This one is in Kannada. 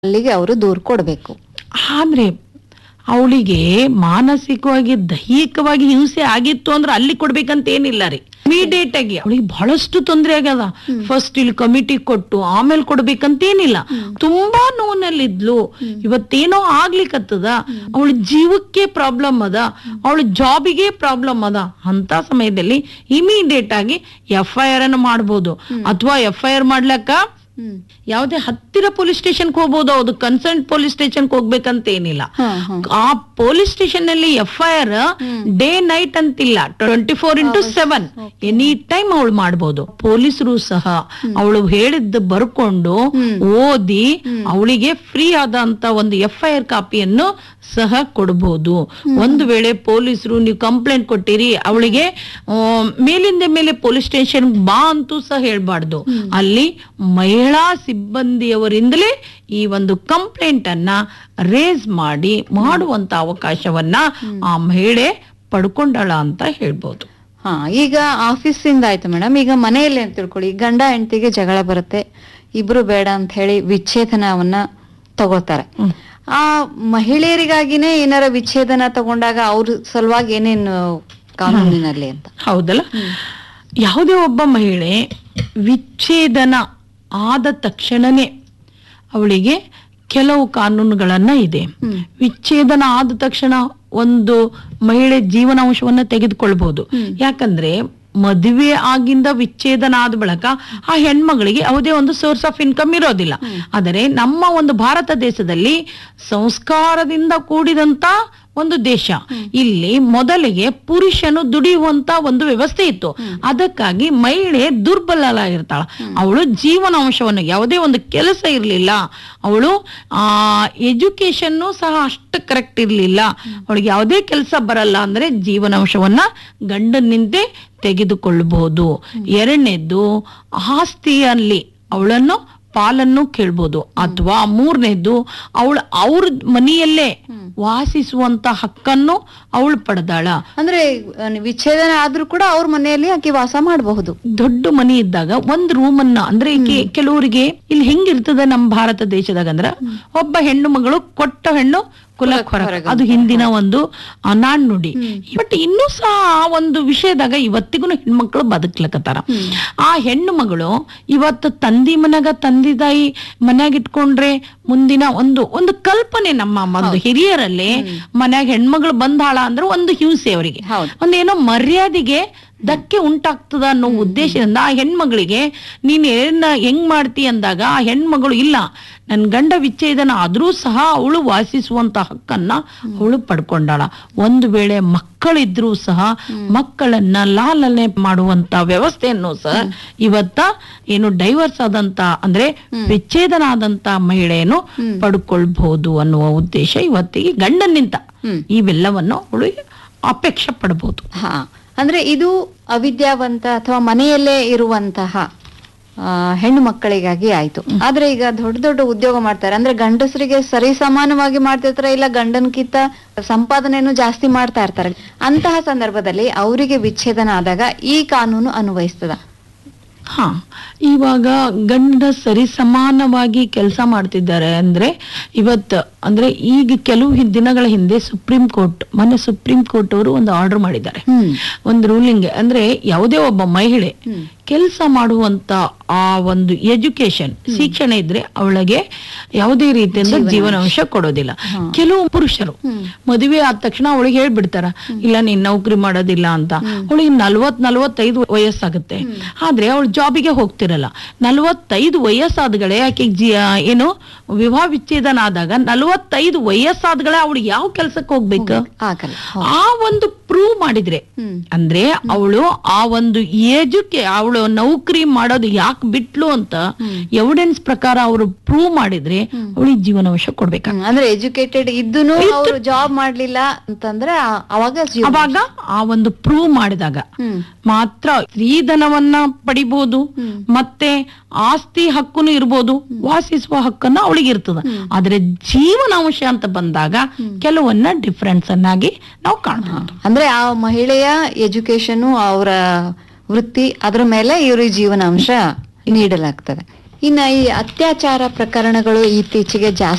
ಅಲ್ಲಿಗೆ ಅವರು ದೂರು ಕೊಡ್ಬೇಕು ಆದ್ರೆ ಅವಳಿಗೆ ಮಾನಸಿಕವಾಗಿ ದೈಹಿಕವಾಗಿ ಹಿಂಸೆ ಆಗಿತ್ತು ಅಂದ್ರೆ ಅಲ್ಲಿ ಕೊಡ್ಬೇಕಂತ ಏನಿಲ್ಲ ರೀ ಇಮಿಡಿಯೇಟ್ ಆಗಿ ಅವಳಿಗೆ ಬಹಳಷ್ಟು ತೊಂದರೆ ಆಗ್ಯದ ಫಸ್ಟ್ ಇಲ್ಲಿ ಕಮಿಟಿ ಕೊಟ್ಟು ಆಮೇಲೆ ಕೊಡ್ಬೇಕಂತ ಏನಿಲ್ಲ ತುಂಬಾ ನೋವಿನಲ್ಲಿದ್ಲು ಇವತ್ತೇನೋ ಆಗ್ಲಿಕ್ಕತ್ತದ ಅವಳ ಜೀವಕ್ಕೆ ಪ್ರಾಬ್ಲಮ್ ಅದ ಅವಳ ಜಾಬಿಗೆ ಪ್ರಾಬ್ಲಮ್ ಅದ ಅಂತ ಸಮಯದಲ್ಲಿ ಇಮಿಡಿಯೇಟ್ ಆಗಿ ಎಫ್ ಐ ಆರ್ ಅನ್ನು ಮಾಡ್ಬೋದು ಅಥವಾ ಎಫ್ ಐ ಆರ್ ಮಾಡ್ಲಕ್ಕ ಯಾವುದೇ ಹತ್ತಿರ ಪೊಲೀಸ್ ಸ್ಟೇಷನ್ಗೆ ಹೋಗ್ಬೋದು ಅದು ಕನ್ಸರ್ನ್ ಪೊಲೀಸ್ ಸ್ಟೇಷನ್ಗೆ ಹೋಗ್ಬೇಕಂತ ಏನಿಲ್ಲ ಹಾ, ಹಾ. ಆ ಪೊಲೀಸ್ ಸ್ಟೇಷನ್ ನಲ್ಲಿ F I R day night ಅಂತಿಲ್ಲ twenty four into seven any time ಅವಳು ಮಾಡ್ಬೋದು ಪೊಲೀಸರು ಸಹ ಅವಳು ಹೇಳಿದ್ದು ಬರ್ಕೊಂಡು ಓದಿ ಅವಳಿಗೆ ಫ್ರೀ ಆದಂತ ಒಂದು ಎಫ್ ಐ ಆರ್ ಕಾಪಿಯನ್ನು ಸಹ ಕೊಡಬಹುದು ಒಂದು ವೇಳೆ ಪೊಲೀಸರು ನೀವು ಕಂಪ್ಲೇಂಟ್ ಕೊಟ್ಟಿರಿ ಅವಳಿಗೆ ಆ, ಮೇಲಿಂದ ಮೇಲೆ ಪೊಲೀಸ್ ಸ್ಟೇಷನ್ ಬಾ ಅಂತೂ ಸಹ ಹೇಳ್ಬಾರ್ದು ಅಲ್ಲಿ ಮಹಿಳಾ ಸಿಬ್ಬಂದಿಯವರಿಂದಲೇ ಈ ಒಂದು ಕಂಪ್ಲೇಂಟ್ ಅನ್ನ ರೇಸ್ ಮಾಡಿ ಮಾಡುವಂತ ಅವಕಾಶವನ್ನ ಆ ಮಹಿಳೆ ಪಡ್ಕೊಂಡಳ ಅಂತ ಹೇಳ್ಬೋದು ಹಾ ಈಗ ಆಫೀಸ್ ಇಂದ ಆಯ್ತು ಮೇಡಮ್ ಈಗ ಮನೆಯಲ್ಲಿ ಅಂತ ತಿಳ್ಕೊಳ್ಳಿ ಗಂಡ ಹೆಂಡತಿಗೆ ಜಗಳ ಬರುತ್ತೆ ಇಬ್ರು ಬೇಡ ಅಂತ ಹೇಳಿ ವಿಚ್ಛೇದನವನ್ನ ತಗೋತಾರೆ ಆ ಮಹಿಳೆಯರಿಗಾಗಿನೇ ಏನಾರ ವಿಚ್ಛೇದನ ತಗೊಂಡಾಗ ಅವ್ರ ಸಲುವಾಗಿ ಏನೇನು ಕಾನೂನಿನಲ್ಲಿ ಅಂತ ಹೌದಲ್ಲ ಯಾವುದೇ ಒಬ್ಬ ಮಹಿಳೆ ವಿಚ್ಛೇದನ ಆದ ತಕ್ಷಣನೇ ಅವಳಿಗೆ ಕೆಲವು ಕಾನೂನುಗಳನ್ನ ಇದೆ ವಿಚ್ಛೇದನ ಆದ ತಕ್ಷಣ ಒಂದು ಮಹಿಳೆ ಜೀವನಾಂಶವನ್ನ ತೆಗೆದುಕೊಳ್ಬಹುದು ಯಾಕಂದ್ರೆ ಮದುವೆ ಆಗಿಂದ ವಿಚ್ಛೇದನ ಆದ ಬಳಿಕ ಆ ಹೆಣ್ಮಗಳಿಗೆ ಯಾವುದೇ ಒಂದು ಸೋರ್ಸ್ ಆಫ್ ಇನ್ಕಮ್ ಇರೋದಿಲ್ಲ ಆದರೆ ನಮ್ಮ ಒಂದು ಭಾರತ ದೇಶದಲ್ಲಿ ಸಂಸ್ಕಾರದಿಂದ ಕೂಡಿದಂತ ಒಂದು ದೇಶ ಇಲ್ಲಿ ಮೊದಲಿಗೆ ಪುರುಷನು ದುಡಿಯುವಂತ ಒಂದು ವ್ಯವಸ್ಥೆ ಇತ್ತು ಅದಕ್ಕಾಗಿ ಮಹಿಳೆ ದುರ್ಬಲರಾಗಿರ್ತಾಳ ಅವಳು ಜೀವನಾಂಶವನ್ನು ಯಾವುದೇ ಒಂದು ಕೆಲಸ ಇರಲಿಲ್ಲ ಅವಳು ಆ ಎಜುಕೇಶನ್ನು ಸಹ ಅಷ್ಟು ಕರೆಕ್ಟ್ ಇರಲಿಲ್ಲ ಅವಳಿಗೆ ಯಾವುದೇ ಕೆಲಸ ಬರಲ್ಲ ಅಂದ್ರೆ ಜೀವನಾಂಶವನ್ನ ಗಂಡನಿಂದೆ ತೆಗೆದುಕೊಳ್ಳಬಹುದು ಎರಡನೇದ್ದು ಆಸ್ತಿಯಲ್ಲಿ ಅವಳನ್ನು ಪಾಲನ್ನು ಕೇಳ್ಬೋದು ಅಥವಾ ಮೂರನೇದ್ದು ಅವಳು ಅವ್ರ ಮನೆಯಲ್ಲೇ ವಾಸಿಸುವಂತ ಹಕ್ಕನ್ನು ಅವಳು ಪಡೆದಾಳ ಅಂದ್ರೆ ಆ, ವಿಚ್ಛೇದನ ಆದ್ರೂ ಕೂಡ ಅವ್ರ ಮನೆಯಲ್ಲಿ ಆಕೆ ವಾಸ ಮಾಡಬಹುದು ದೊಡ್ಡ ಮನೆ ಇದ್ದಾಗ ಒಂದ್ ರೂಮ್ ಅನ್ನ ಅಂದ್ರೆ ಈಕೆ ಕೆಲವರಿಗೆ ಇಲ್ಲಿ ಹೆಂಗಿರ್ತದ ನಮ್ಮ ಭಾರತ ದೇಶದಾಗ ಅಂದ್ರ ಒಬ್ಬ ಹೆಣ್ಣು ಮಗಳು ಕೊಟ್ಟ ಹೆಣ್ಣು ಕುಲಕ್ ಹೊರಗ ಅದು ಹಿಂದಿನ ಒಂದು ಆ, ನಾಣ್ಣುಡಿ ಬಟ್ ಇನ್ನೂ ಸಹ ಆ ಒಂದು ವಿಷಯದಾಗ ಇವತ್ತಿಗೂ ಹೆಣ್ಮಕ್ಳು ಬದುಕ್ಲಕತ್ತಾರ ಆ ಹೆಣ್ಣು ಮಗಳು ಇವತ್ತು ತಂದಿ ಮನೆಗ ತಂದಿ ತಾಯಿ ಮನ್ಯಾಗ ಇಟ್ಕೊಂಡ್ರೆ ಮುಂದಿನ ಒಂದು ಒಂದು ಕಲ್ಪನೆ ನಮ್ಮ ಒಂದು ಹಿರಿಯರಲ್ಲಿ ಮನ್ಯಾಗ ಹೆಣ್ಮಗಳು ಬಂದಾಳ ಅಂದ್ರೆ ಒಂದು ಹಿಂಸೆ ಅವರಿಗೆ ಹೌದು. ಒಂದೇನೋ ಮರ್ಯಾದೆಗೆ ಧಕ್ಕೆ ಉಂಟಾಗ್ತದ ಅನ್ನೋ ಉದ್ದೇಶದಿಂದ ಆ ಹೆಣ್ಮಗಳಿಗೆ ನೀನ್ ಏನ ಹೆಂಗ್ ಮಾಡ್ತಿ ಅಂದಾಗ ಆ ಹೆಣ್ಮಗಳು ಇಲ್ಲ ನನ್ ಗಂಡ ವಿಚ್ಛೇದನ ಆದ್ರೂ ಸಹ ಅವಳು ವಾಸಿಸುವಂತ ಹಕ್ಕನ್ನ ಅವಳು ಪಡ್ಕೊಂಡಾಳ ಒಂದು ವೇಳೆ ಮಕ್ಕಳಿದ್ರೂ ಸಹ ಮಕ್ಕಳನ್ನ ಲಾಲನೆ ಮಾಡುವಂತ ವ್ಯವಸ್ಥೆಯನ್ನು ಸಹ ಇವತ್ತ ಏನು ಡೈವರ್ಸ್ ಆದಂತ ಅಂದ್ರೆ ವಿಚ್ಛೇದನ ಆದಂತ ಮಹಿಳೆಯನ್ನು ಪಡ್ಕೊಳ್ಬಹುದು ಅನ್ನುವ ಉದ್ದೇಶ ಇವತ್ತಿಗೆ ಗಂಡನಿಂದ ಇವೆಲ್ಲವನ್ನು ಅವಳು ಅಪೇಕ್ಷೆ ಪಡಬಹುದು ಹಾ ಅಂದ್ರೆ ಇದು ಅವಿದ್ಯಾವಂತ ಅಥವಾ ಮನೆಯಲ್ಲೇ ಇರುವಂತಹ ಆ, ಹೆಣ್ಣು ಮಕ್ಕಳಿಗಾಗಿ ಆಯ್ತು ಆದ್ರೆ ಈಗ ದೊಡ್ಡ ದೊಡ್ಡ ಉದ್ಯೋಗ ಮಾಡ್ತಾರೆ ಅಂದ್ರೆ ಗಂಡಸರಿಗೆ ಸರಿ ಸಮಾನವಾಗಿ ಮಾಡ್ತಿರ್ತಾರೆ ಇಲ್ಲ ಗಂಡನ್ಕಿಂತ ಸಂಪಾದನೆಯನ್ನು ಜಾಸ್ತಿ ಮಾಡ್ತಾ ಇರ್ತಾರೆ ಅಂತಹ ಸಂದರ್ಭದಲ್ಲಿ ಅವರಿಗೆ ವಿಚ್ಛೇದನ ಆದಾಗ ಈ ಕಾನೂನು ಅನ್ವಯಿಸ್ತದ ಹಾ ಇವಾಗ ಗಂಡ ಸರಿ ಸಮಾನವಾಗಿ ಕೆಲಸ ಮಾಡ್ತಿದ್ದಾರೆ ಅಂದ್ರೆ ಇವತ್ತು ಅಂದ್ರೆ ಈಗ ಕೆಲವು ಹಿ- ದಿನಗಳ ಹಿಂದೆ ಸುಪ್ರೀಂ ಕೋರ್ಟ್ ಮೊನ್ನೆ ಸುಪ್ರೀಂ ಕೋರ್ಟ್ ಅವರು ಒಂದು ಆರ್ಡರ್ ಮಾಡಿದ್ದಾರೆ ಒಂದು ರೂಲಿಂಗ್ ಅಂದ್ರೆ ಯಾವುದೇ ಒಬ್ಬ ಮಹಿಳೆ ಕೆಲಸ ಮಾಡುವಂತ ಆ ಒಂದು ಎಜುಕೇಶನ್ ಶಿಕ್ಷಣ ಇದ್ರೆ ಅವಳಿಗೆ ಯಾವುದೇ ರೀತಿಯಿಂದ ಜೀವನಾಂಶ ಕೊಡೋದಿಲ್ಲ ಕೆಲವು ಪುರುಷರು ಮದುವೆ ಆದ ತಕ್ಷಣ ಅವಳಿಗೆ ಹೇಳ್ಬಿಡ್ತಾರ ಇಲ್ಲ ನೀನ್ ನೌಕರಿ ಮಾಡೋದಿಲ್ಲ ಅಂತ ಅವಳಿಗೆ ನಲ್ವತ್ ನಲ್ವತ್ತೈದು ವಯಸ್ಸಾಗುತ್ತೆ ಆದ್ರೆ ಅವಳು ಜಾಬಿಗೆ ಹೋಗ್ತಿರಲ್ಲ ನಲ್ವತ್ತೈದು ವಯಸ್ಸಾದಗಳೇ ಆಕೆ ಜಿ ಏನು ವಿವಾಹ ವಿಚ್ಛೇದನ ಆದಾಗ ನಲ್ವತ್ತೈದು ವಯಸ್ಸಾದಗಳೇ ಅವಳು ಯಾವ ಕೆಲ್ಸಕ್ಕೆ ಹೋಗ್ಬೇಕು ಆಗಲ್ಲ ಆ ಒಂದು ಪ್ರೂವ್ ಮಾಡಿದ್ರೆ ಅಂದ್ರೆ ಅವಳು ಆ ಒಂದು ಏಜುಕೆ ಅವಳು ನೌಕರಿ ಮಾಡೋದು ಯಾಕೆ ಬಿಟ್ಲು ಅಂತ ಎವಿಡೆನ್ಸ್ ಪ್ರಕಾರ ಅವರು ಪ್ರೂವ್ ಮಾಡಿದ್ರೆ ಅವಳಿಗೆ ಜೀವನಾಂಶ ಕೊಡ್ಬೇಕ ಹ್ಮ್, ಅಂದ್ರೆ ಎಜುಕೇಟೆಡ್ ಇದ್ದೂನು ಅವರು ಜಾಬ್ ಮಾಡ್ಲಿಲ್ಲ ಅಂತಂದ್ರೆ ಆ- ಅವಾಗ ಜೀವ- ಅವಾಗ ಆ ಒಂದು ಪ್ರೂವ್ ಮಾಡಿದಾಗ ಹ್ಮ್. ಮಾತ್ರ ಸ್ತ್ರೀಧನವನ್ನ ಪಡಿಬಹುದು ಮತ್ತೆ ಆಸ್ತಿ ಹಕ್ಕುನು ಇರ್ಬೋದು ವಾಸಿಸುವ ಹಕ್ಕನ್ನ ಅವಳಿಗೆ ಇರ್ತದ ಆದ್ರೆ ಜೀವನಾಂಶ ಅಂತ ಬಂದಾಗ ಕೆಲವನ್ನ ಡಿಫ್ರೆನ್ಸ್ ಅನ್ನಾಗಿ ನಾವು ಕಾಣಬಹುದು ಅಂದ್ರೆ ಆ ಮಹಿಳೆಯ ಎಜುಕೇಶನ್ ಅವರ ವೃತ್ತಿ ಅದ್ರ ಮೇಲೆ ಇವ್ರಿಗೆ ಜೀವನಾಂಶ ನೀಡಲಾಗ್ತದೆ ಇನ್ನ ಈ ಅತ್ಯಾಚಾರ ಪ್ರಕರಣಗಳು ಇತ್ತೀಚೆಗೆ ಜಾಸ್ತಿ